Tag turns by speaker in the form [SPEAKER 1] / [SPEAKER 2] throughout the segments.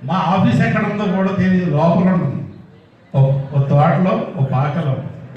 [SPEAKER 1] మా ఆఫీస్ ఎక్కడ ఉందో కూడా తెలియదు లోపల ఉంటుంది ఓ- ఓ తోటలో ఓ పాకలో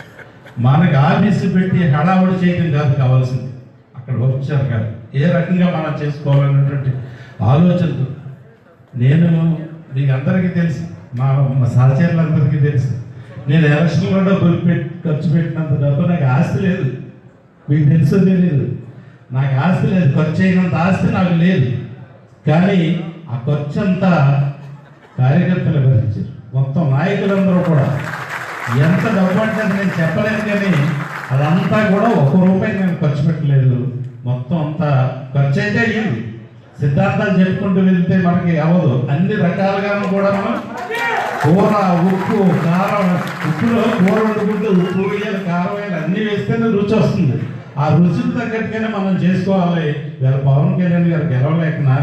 [SPEAKER 1] మనకి ఆఫీసు పెట్టి హడావుడి చేయడం కాదు కావాల్సింది అక్కడ వచ్చారు కాదు ఏ రకంగా మనం చేసుకోవాలనేటువంటి ఆలోచనతో నేను మీకు అందరికీ తెలుసు మా మా సహచరులందరికీ తెలుసు నేను ఎలక్షన్లో డబ్బులు పెట్టి ఖర్చు పెట్టినంత డబ్బు నాకు ఆస్తి లేదు మీకు తెలుసో తెలియదు నాకు ఆస్తి లేదు ఖర్చు అయినంత ఆస్తి నాకు లేదు కానీ ఆ ఖర్చు అంతా కార్యకర్తలు భరించారు మొత్తం నాయకులందరూ కూడా ఎంత డబ్బు అంటే అది నేను చెప్పలేను కానీ అదంతా కూడా ఒక రూపాయి నేను ఖర్చు పెట్టలేదు మొత్తం అంతా ఖర్చు అయితే అయ్యింది సిద్ధాంతాలు చెప్పుకుంటూ వెళ్తే మనకి అవ్వదు అన్ని రకాలుగాను కూడా మనం కూర ఉప్పు కారం ఉప్పులో కూర వండుకుంటే ఉప్పు వేయాలి కారం వేయాలి అన్నీ వేస్తేనే రుచి వస్తుంది ఆ రుచికి తగ్గట్టుగానే మనం చేసుకోవాలి వీళ్ళ పవన్ కళ్యాణ్ గారు గెలవలేకనా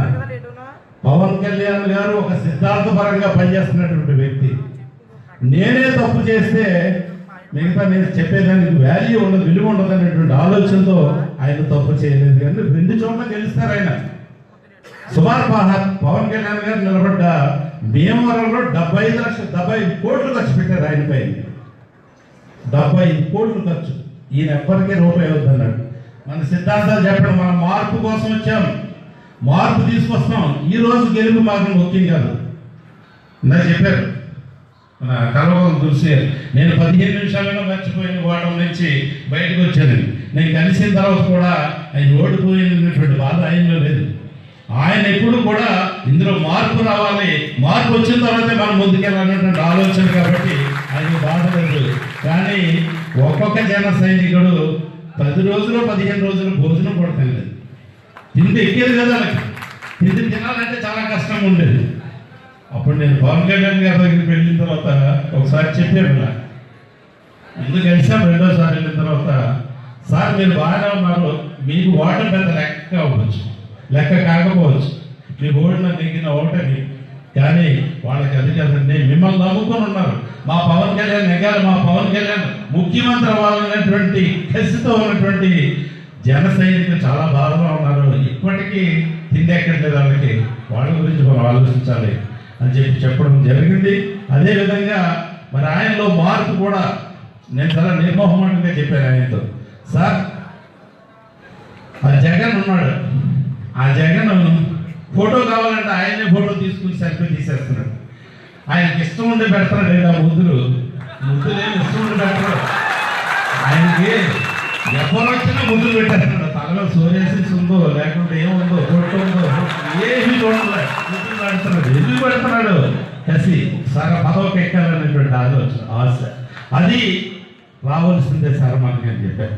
[SPEAKER 1] పవన్ కళ్యాణ్ గారు ఒక సిద్ధాంతపరంగా పనిచేస్తున్నటువంటి వ్యక్తి నేనే తప్పు చేస్తే మిగతా నేను చెప్పేదానికి వాల్యూ ఉండదు విలువ ఉండదు అనేటువంటి ఆలోచనతో ఆయన తప్పు చేయలేదు కానీ రెండు చోట్ల గెలుస్తారు ఆయన సుమారు పహ- పవన్ కళ్యాణ్ గారు నిలబడ్డ భీమవరంలో డెబ్బై ఐదు లక్షలు డెబ్బై ఐదు కోట్లు ఖర్చు పెట్టారు ఆయన పైన డెబ్బై ఐదు కోట్లు ఖర్చు ఈయన ఎవ్వరికీ రూపాయి అవుతున్నాడు మన సిద్ధాంతాలు చెప్పడం మన మార్పు కోసం వచ్చాం మార్పు తీసుకొస్తాం ఈ రోజు గెలుపు మాకు ముఖ్యం కాదు ఇందాక చెప్పారు మన కలవరం చూసి నేను పదిహేను నిమిషాలలో మర్చిపోయిన వాడం నుంచి బయటకు వచ్చాను నేను కలిసిన తర్వాత కూడా ఆయన ఓడిపోయినటువంటి బాధ ఆయనలో లేదు ఆయన ఎప్పుడు కూడా ఇందులో మార్పు రావాలి మార్పు వచ్చిన తర్వాతే మనం ముందుకెళ్ళాలన్నటువంటి ఆలోచన కాబట్టి ఆయన బాధ లేదు కానీ ఒక్కొక్క జన సైనికుడు పది రోజులు పదిహేను రోజులు భోజనం కూడా తినలేదు తిండి ఎక్కేది కదా వాళ్ళకి తిండి తినాలంటే చాలా కష్టంగా ఉండేది అప్పుడు నేను పవన్ కళ్యాణ్ గారి దగ్గరికి వెళ్ళిన తర్వాత ఒకసారి చెప్పాను ఇలా ముందు కలిసాం రెండోసారి వెళ్ళిన తర్వాత సార్ మీరు బాగానే ఉన్నారు మీకు ఓటమి పెద్ద లెక్క అవ్వచ్చు లెక్క కాకపోవచ్చు మీ ఓడిన నెగ్గిన ఓటమి కానీ వాళ్ళకి అది కదండి మిమ్మల్ని నమ్ముకొని ఉన్నారు మా పవన్ కళ్యాణ్ నెగ్గాలి మా పవన్ కళ్యాణ్ ముఖ్యమంత్రి అవ్వాలనేటువంటి కసితో ఉన్నటువంటి జన సైనికులు చాలా బాధగా ఉన్నారు ఇప్పటికీ తిండి ఎక్కట్లేదు వాళ్ళకి వాళ్ళ గురించి మనం ఆలోచించాలి అని చెప్పి చెప్పడం జరిగింది అదేవిధంగా మరి ఆయనలో మార్పు కూడా నేను చాలా నిర్మోహమాటంగా చెప్పాను ఆయనతో సార్ ఆ జగన్ ఉన్నాడు ఆ జగన్ ఫోటో కావాలంటే ఆయనే ఫోటో తీసుకుని సెల్ఫీ తీసేస్తున్నాడు ఆయనకి ఇష్టం ఉండి పెడతాడు ఆ ముద్దులు ముద్దులు ఏమి ఇష్టం ఉండి పెట్టరు ఆయనకి ఎవరు వచ్చినా ముద్దులు పెట్టేస్తున్నాడు తలలో సోరియాసిస్ ఉందో లేకుంటే ఏముందో ఫోటో ఉందో ఏమి చూడలే ముద్దులు పెడుతున్నాడు ఎందుకు పెడుతున్నాడు కసి సగ పదవికి ఎక్కాలనేటువంటి ఆలోచన ఆశ అది రావాల్సిందే సార్ మనకి అని చెప్పారు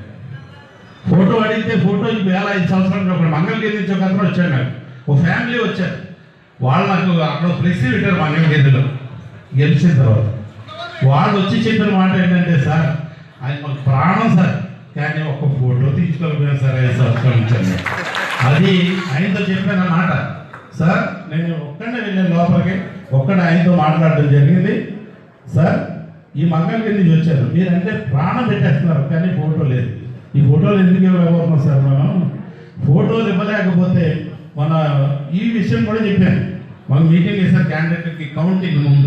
[SPEAKER 1] ఫోటో అడిగితే ఫోటో వేల ఐదు సంవత్సరాలు ఒక మంగళగిరి నుంచి ఒక అతను వచ్చాడు నాకు ఒక ఫ్యామిలీ వచ్చారు వాళ్ళు నాకు అక్కడ ప్రెస్ పెట్టారు మంగళగిరిలో గెలిచిన తర్వాత వాళ్ళు వచ్చి చెప్పిన మాట ఏంటంటే సార్ ఆయన మాకు ప్రాణం సార్ కానీ ఒక ఫోటో తీసుకోలేకపోయాను సార్ ఐదు సంవత్సరాల నుంచి అన్నాడు. అది ఆయనతో చెప్పిన మాట సార్ నేను ఒక్కడే వెళ్ళాను లోపలికి ఒక్కడ ఆయనతో మాట్లాడడం జరిగింది సార్ ఈ మంగళగిరి నుంచి వచ్చారు మీరంటే ప్రాణం పెట్టేస్తున్నారు కానీ ఫోటో లేదు ఈ ఫోటోలు ఎందుకు ఇవ్వలేకపోతున్నాం సార్ మనం ఫోటోలు ఇవ్వలేకపోతే మన ఈ విషయం కూడా చెప్పాను మన మీటింగ్ చేశారు క్యాండిడేట్కి కౌంటింగ్ ముందు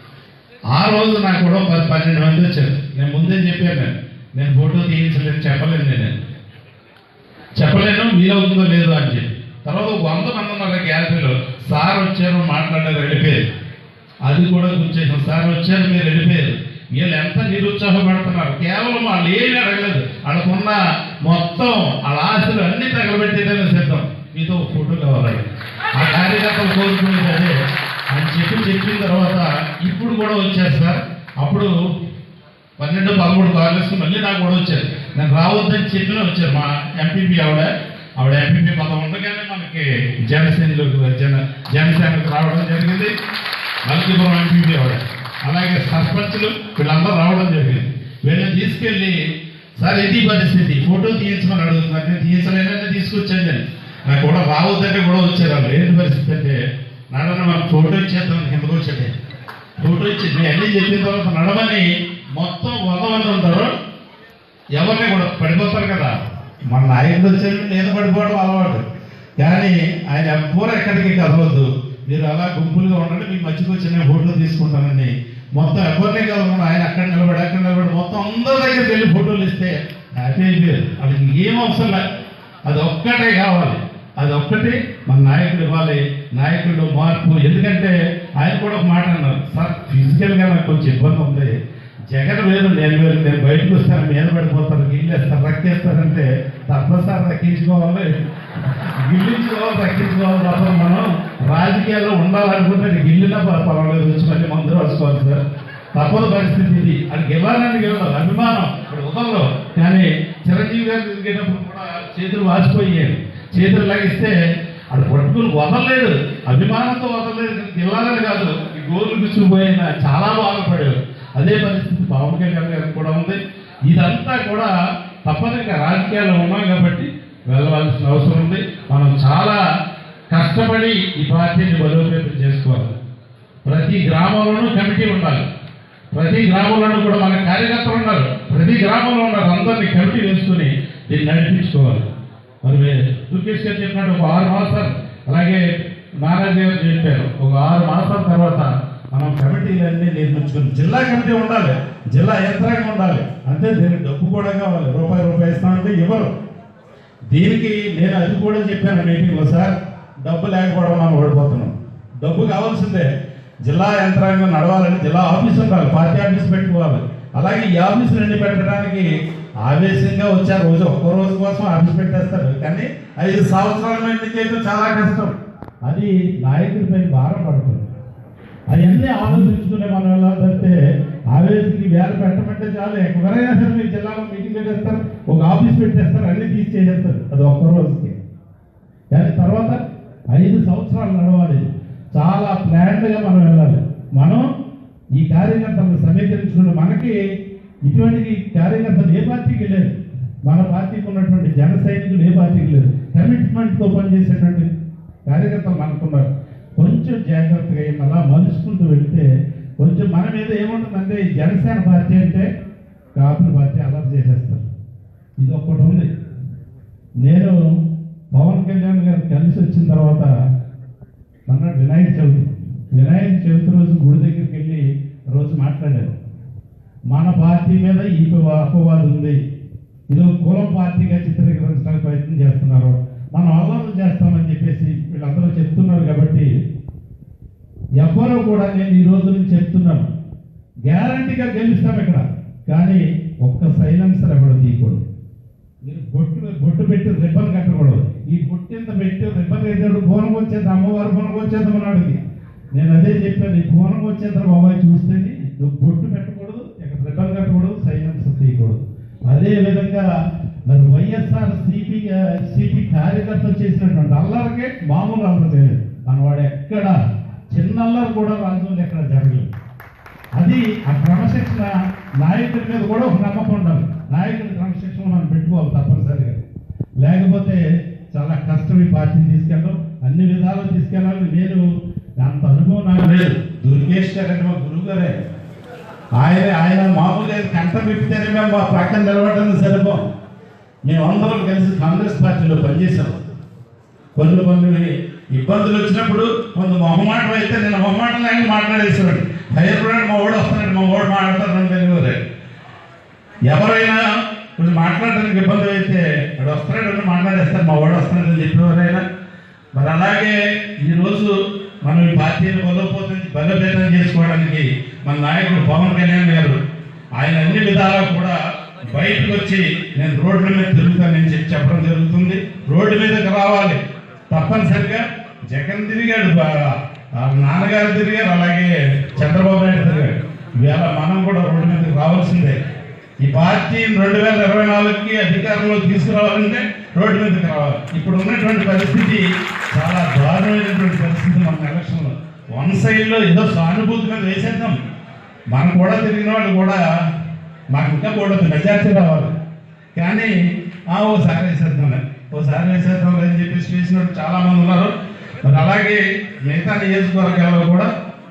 [SPEAKER 1] ఆ రోజు నాకు కూడా పది పన్నెండు మంది వచ్చారు నేను ముందే చెప్పాను నేను నేను ఫోటో తీయించలేదు చెప్పలేను నేను చెప్పలేను వీలవుతుందో లేదో అని చెప్పి తర్వాత ఒక వంద మంది ఉన్నారు గ్యాలరీలో సార్ వచ్చారు మాట్లాడారు వెళ్ళిపోయారు అది కూడా గుర్చేసాం సార్ వచ్చారు మీరు వెళ్ళిపోయారు వీళ్ళు ఎంత నిరుత్సాహపడుతున్నారు కేవలం వాళ్ళు ఏమీ అడగలేదు వాళ్ళకున్న మొత్తం వాళ్ళ ఆశలు అన్ని తగలబెట్టేదనే సిద్ధం మీతో ఒక ఫోటో కావాలి ఆ కార్యకర్తలు కోరుకునేది అదే అని చెప్పి చెప్పిన తర్వాత ఇప్పుడు కూడా వచ్చారు సార్ అప్పుడు పన్నెండు పదమూడు కాలేజ్ మళ్ళీ నాకు కూడా వచ్చారు నేను రావద్దని చెప్పిన వచ్చారు మా ఎంపీపీ ఆవిడ ఆవిడ ఎంపీపీ పదం ఉండగానే మనకి జనసేనలోకి జన జనసేనకు రావడం జరిగింది మల్కీపురం ఎంపీపీ ఆవిడ అలాగే సర్పంచులు వీళ్ళందరూ రావడం జరిగింది వీళ్ళని తీసుకెళ్ళి సార్ ఇది పరిస్థితి ఫోటో తీయించమని అడుగుతున్నారు నేను తీయించలేనని తీసుకొచ్చాను నేను నాకు కూడా రావద్దంటే కూడా వచ్చారు వాళ్ళు ఏంటి పరిస్థితి అంటే నడన మనం ఫోటో ఇచ్చేద్దాం కిందకు వచ్చాడు ఫోటో ఇచ్చి నేను అన్నీ చెప్పిన తర్వాత నడవని మొత్తం వంద మంది ఉంటారు ఎవరిని కూడా పడిపోతారు కదా మన నాయకుడు వచ్చేది నేను పడిపోవడం అలవాటు కానీ ఆయన ఎవ్వరు ఎక్కడికి కదలవద్దు మీరు అలా గుంపులుగా ఉండండి మీకు మధ్యకి వచ్చి నేను ఫోటో తీసుకుంటానండి మొత్తం ఎవరిని కలవకుండా ఆయన అక్కడ నిలబడి అక్కడ నిలబడి మొత్తం అందరి దగ్గరికి వెళ్ళి ఫోటోలు ఇస్తే హ్యాపీ అయిపోయారు వాళ్ళకి ఏం అవసరం లేదు అది ఒక్కటే కావాలి అది ఒక్కటి మన నాయకుడు ఇవ్వాలి నాయకుడు మార్పు ఎందుకంటే ఆయన కూడా ఒక మాట అన్నారు సార్ ఫిజికల్గా నాకు కొంచెం ఇబ్బంది ఉంది జగన్ వేరు నేను వేరు నేను బయటకు వస్తాను మీద పడిపోతాను గిల్లు వేస్తారు రక్కేస్తారంటే తప్పసారి రక్కించుకోవాలి గిల్లించుకోవాలి రక్కించుకోవాలి తప్ప మనం రాజకీయాల్లో ఉండాలనుకుంటే గిల్లినా ప- పర్వాలేదు వచ్చి మళ్ళీ మందు రాసుకోవాలి సార్ తప్పదు పరిస్థితి ఇది అది గెలాలని గెలవాలి అభిమానం ఇప్పుడు ఉదల్లో కానీ చిరంజీవి గారు తిరిగేటప్పుడు కూడా చేతులు వాసిపోయాయి చేతులు లాగిస్తే అది పట్టుకుని వదలలేడు అభిమానంతో వదలలేదు గెలాలని కాదు ఈ గోర్లు పిచ్చుకుపోయిన చాలా బాధపడాడు అదే పరిస్థితి పవన్ కళ్యాణ్ గారికి కూడా ఉంది ఇదంతా కూడా తప్పనిక రాజకీయాల్లో ఉన్నాం కాబట్టి వెళ్ళవలసిన అవసరం ఉంది మనం చాలా కష్టపడి ఈ పార్టీని బలోపేతం చేసుకోవాలి ప్రతి గ్రామంలోనూ కమిటీ ఉండాలి ప్రతి గ్రామంలోనూ కూడా మన కార్యకర్తలు ఉన్నారు ప్రతి గ్రామంలో ఉన్నారు అందరినీ కమిటీ వేసుకుని దీన్ని నడిపించుకోవాలి మరి దుర్గేష్ గారు చెప్పినట్టు ఒక ఆరు మాసాలు అలాగే నారాజు గారు చెప్పారు ఒక ఆరు మాసాల తర్వాత మనం కమిటీలన్నీ నిర్మించుకుని జిల్లా కమిటీ ఉండాలి జిల్లా యంత్రాంగం ఉండాలి అంటే దీనికి డబ్బు కూడా కావాలి రూపాయి రూపాయి ఇస్తామంటే ఇవ్వరు దీనికి నేను అది కూడా చెప్పాను మీటింగ్లో సార్ డబ్బు లేకపోవడం మనం ఓడిపోతున్నాం డబ్బు కావాల్సిందే జిల్లా యంత్రాంగం నడవాలని జిల్లా ఆఫీస్ ఉండాలి పార్టీ ఆఫీస్ పెట్టుకోవాలి అలాగే ఈ ఆఫీస్ నుండి పెట్టడానికి ఆవేశంగా వచ్చారు రోజు ఒక్క రోజు కోసం ఆఫీస్ పెట్టేస్తారు కానీ ఐదు సంవత్సరాల నుండి చేయడం చాలా కష్టం అది నాయకుడిపై భారం పడుతుంది అవన్నీ ఆలోచించుకునే మనం వెళ్ళాలంటే ఆవేశకి వేల పెట్టమంటే చాలు ఎవరైనా సరే మీ జిల్లాలో మీటింగ్ పెట్టేస్తారు ఒక ఆఫీస్ పెట్టేస్తారు అన్ని తీసి చేసేస్తారు అది ఒక్క రోజుకి కానీ తర్వాత ఐదు సంవత్సరాలు నడవాలి చాలా ప్లాన్డ్గా మనం వెళ్ళాలి మనం ఈ కార్యకర్తలను సమీకరించుకుని మనకి ఇటువంటి కార్యకర్తలు ఏ పార్టీకి లేదు మన పార్టీకి ఉన్నటువంటి జన సైనికులు ఏ పార్టీకి లేదు కమిట్మెంట్తో పనిచేసేటువంటి కార్యకర్తలు మనకున్నారు కొంచెం జాగ్రత్తగా అయ్యి అలా మలుచుకుంటూ వెళ్తే కొంచెం మన మీద ఏముంటుందంటే ఈ జనసేన పార్టీ అంటే కాపుల పార్టీ అలా చేసేస్తారు ఇది ఒక్కటి ఉంది నేను పవన్ కళ్యాణ్ గారు కలిసి వచ్చిన తర్వాత మొన్న వినాయక చవితి వినాయక చవితి రోజు గుడి దగ్గరికి వెళ్ళి రోజు మాట్లాడారు మన పార్టీ మీద ఈ అపవాదం ఉంది ఇది ఒక కులం పార్టీగా చిత్రీకరించడానికి ప్రయత్నం చేస్తున్నారు మనం అల్లర్లు చేస్తామని చెప్పేసి వీళ్ళందరూ చెప్తున్నారు కాబట్టి ఎవ్వరూ కూడా నేను ఈ రోజు నుంచి చెప్తున్నాను గ్యారంటీగా గెలుస్తాం ఇక్కడ కానీ ఒక్క సైలెన్సర్ ఎవడు తీయకూడదు మీరు బొట్టు బొట్టు పెట్టి రిబ్బన్ కట్టకూడదు ఈ బొట్టు ఎంత పెట్టి రిబ్బన్ వేసాడు పూనం వచ్చేది అమ్మవారు పూనం వచ్చేది అన్నాడు నేను అదే చెప్పాను ఈ పూనం వచ్చేది బాబాయ్ చూస్తేని నువ్వు బొట్టు పెట్టకూడదు ఇక్కడ రిబ్బన్ కట్టకూడదు సైలెన్సర్ తీయకూడదు అదే విధంగా మరి వైఎస్ఆర్ సిపి సిపి కార్యకర్తలు చేసినటువంటి అల్లరికే మామూలు అల్లరి చేయలేదు మనవాడు ఎక్కడ చిన్న అల్లరి కూడా రాజులు ఎక్కడ జరగలేదు అది ఆ క్రమశిక్షణ నాయకుడి మీద కూడా ఒక నమ్మకం ఉండాలి నాయకుడి క్రమశిక్షణ మనం పెట్టుకోవాలి తప్పనిసరిగా లేకపోతే చాలా కష్టం ఈ పార్టీని తీసుకెళ్ళడం అన్ని విధాలు తీసుకెళ్ళాలి నేను అంత అనుభవం నాకు లేదు దుర్గేష్ గారు అంటే మా గురువు గారే ఆయన ఆయన మామూలుగా కంట విప్పితేనే మేము మా పక్కన నిలబడడం సరిపోం మేమందరం కలిసి కాంగ్రెస్ పార్టీలో పనిచేశాం కొన్ని కొన్ని ఇబ్బందులు వచ్చినప్పుడు కొంత మొహమాటం అయితే నేను మొహమాటం లేక మాట్లాడేసేవాడు భయపడాడు మా ఓడు వస్తున్నాడు మా ఓడు మాట్లాడతాను తెలియదు ఎవరైనా కొంచెం మాట్లాడడానికి ఇబ్బంది అయితే వాడు వస్తున్నాడు అని మాట్లాడేస్తారు మా వాడు వస్తున్నాడని చెప్పేవారైనా మరి అలాగే ఈరోజు మనం ఈ పార్టీని బలోపేతం బలోపేతం చేసుకోవడానికి మన నాయకుడు పవన్ కళ్యాణ్ గారు ఆయన అన్ని విధాలా కూడా బయటకు వచ్చి నేను రోడ్ల మీద తిరుగుతానని చెప్పి చెప్పడం జరుగుతుంది రోడ్డు మీదకి రావాలి తప్పనిసరిగా జగన్ తిరిగాడు బాగా ఆ నాన్నగారు తిరిగారు అలాగే చంద్రబాబు నాయుడు తిరిగాడు ఇవాళ మనం కూడా రోడ్డు మీదకి రావాల్సిందే ఈ పార్టీ రెండు వేల ఇరవై నాలుగుకి అధికారంలో తీసుకురావాలంటే రోడ్డు మీదకి రావాలి ఇప్పుడు ఉన్నటువంటి పరిస్థితి చాలా దారుణమైనటువంటి పరిస్థితి మన ఎలక్షన్లో వన్ సైడ్లో ఏదో సానుభూతి మీద వేసేద్దాం మనం కూడా తిరిగిన వాళ్ళు కూడా మాకు ఇంకా కూడా మెజార్టీ రావాలి కానీ ఆ ఓసారి వేసేద్దాం ఓసారి వేసేద్దాం అని చెప్పేసి వేసినట్టు చాలా మంది ఉన్నారు మరి అలాగే మిగతా నియోజకవర్గాల్లో కూడా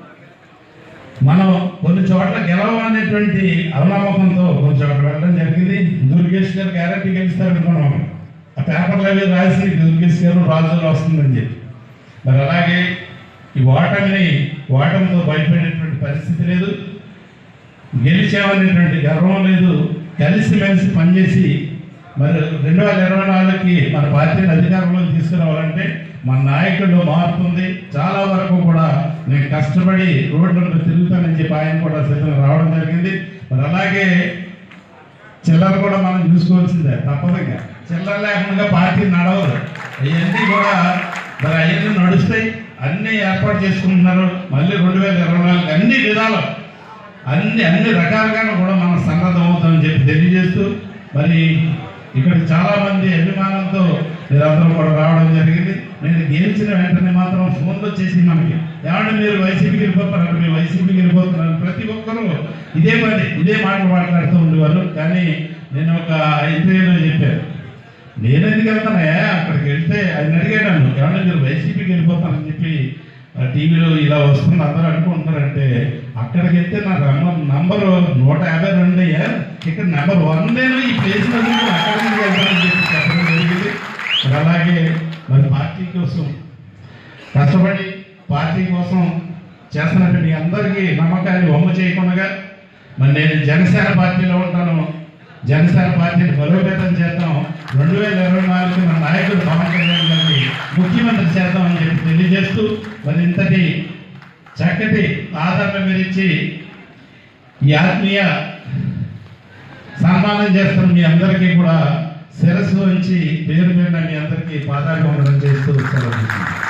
[SPEAKER 1] మనం కొన్ని చోట్ల గెలవనేటువంటి అవనమ్మకంతో కొన్ని చోట్ల వెళ్ళడం జరిగింది దుర్గేష్ గారు గ్యారంటీ గెలుస్తారు అనుకున్నాం ఆ పేపర్లు అవి రాసి దుర్గేష్ గారు రాజులు వస్తుందని చెప్పి మరి అలాగే ఈ ఓటమిని ఓటమితో భయపడేటువంటి పరిస్థితి లేదు గెలిచామనేటువంటి గర్వం లేదు కలిసిమెలిసి పనిచేసి మరి రెండు వేల ఇరవై నాలుగుకి మన పార్టీని అధికారంలోకి తీసుకురావాలంటే మన నాయకుడు మారుతుంది చాలా వరకు కూడా నేను కష్టపడి రోడ్లలో తిరుగుతానని చెప్పి ఆయన కూడా సిద్ధం రావడం జరిగింది మరి అలాగే చిల్లర కూడా మనం చూసుకోవాల్సిందే తప్పదుగా చిల్లర లేకుండా పార్టీ నడవదు అవన్నీ కూడా మరి అవన్నీ నడుస్తాయి అన్నీ ఏర్పాటు చేసుకుంటున్నారు మళ్ళీ రెండు వేల ఇరవై నాలుగు అన్ని విధాలు అన్ని అన్ని రకాలుగాను కూడా మనం సన్నద్ధం అవుతామని చెప్పి తెలియజేస్తూ మరి ఇక్కడ చాలా మంది అభిమానంతో మీరందరూ కూడా రావడం జరిగింది నేను గెలిచిన వెంటనే మాత్రం ఫోన్లో చేసి మనకి ఏమంటే మీరు వైసీపీకి వెళ్ళిపోతున్నారు మీరు వైసీపీకి వెళ్ళిపోతున్నారు ప్రతి ఒక్కరూ ఇదే పని ఇదే మాట మాట్లాడుతూ ఉండేవారు కానీ నేను ఒక ఇంటర్వ్యూలో చెప్పాను నేను ఎందుకు వెళ్తానయ్యా అక్కడికి వెళ్తే ఆయన అడిగాను ఏమన్నా మీరు వైసీపీకి వెళ్ళిపోతానని చెప్పి ఆ టీవీలో ఇలా వస్తుంది అందరూ అనుకుంటారంటే అక్కడికి వెళ్తే నా నంబర్ నంబరు నూట యాభై రెండు అయ్యా ఇక్కడ నెంబర్ వన్ నేను ఈ ప్లేస్ అక్కడి నుంచి వెళ్తానని చెప్పి చెప్పడం జరిగింది మరి అలాగే మరి పార్టీ కోసం కష్టపడి పార్టీ కోసం చేస్తున్నట్టు మీ అందరికీ నమ్మకాన్ని వమ్మ చేయకుండా మరి నేను జనసేన పార్టీలో ఉంటాను జనసేన పార్టీని బలోపేతం చేద్దాం రెండు వేల ఇరవై నాలుగు మన నాయకుడు పవన్ కళ్యాణ్ గారిని ముఖ్యమంత్రి చేద్దాం అని చెప్పి తెలియజేస్తూ మరి ఇంతటి చక్కటి ఆదరణ మీరిచ్చి ఈ ఆత్మీయ సన్మానం చేస్తున్న మీ అందరికీ కూడా శిరస్సు ఉంచి పేరు మీద మీ అందరికీ పాదాభివందనం చేస్తూ సెలవు తీసుకుంటాను.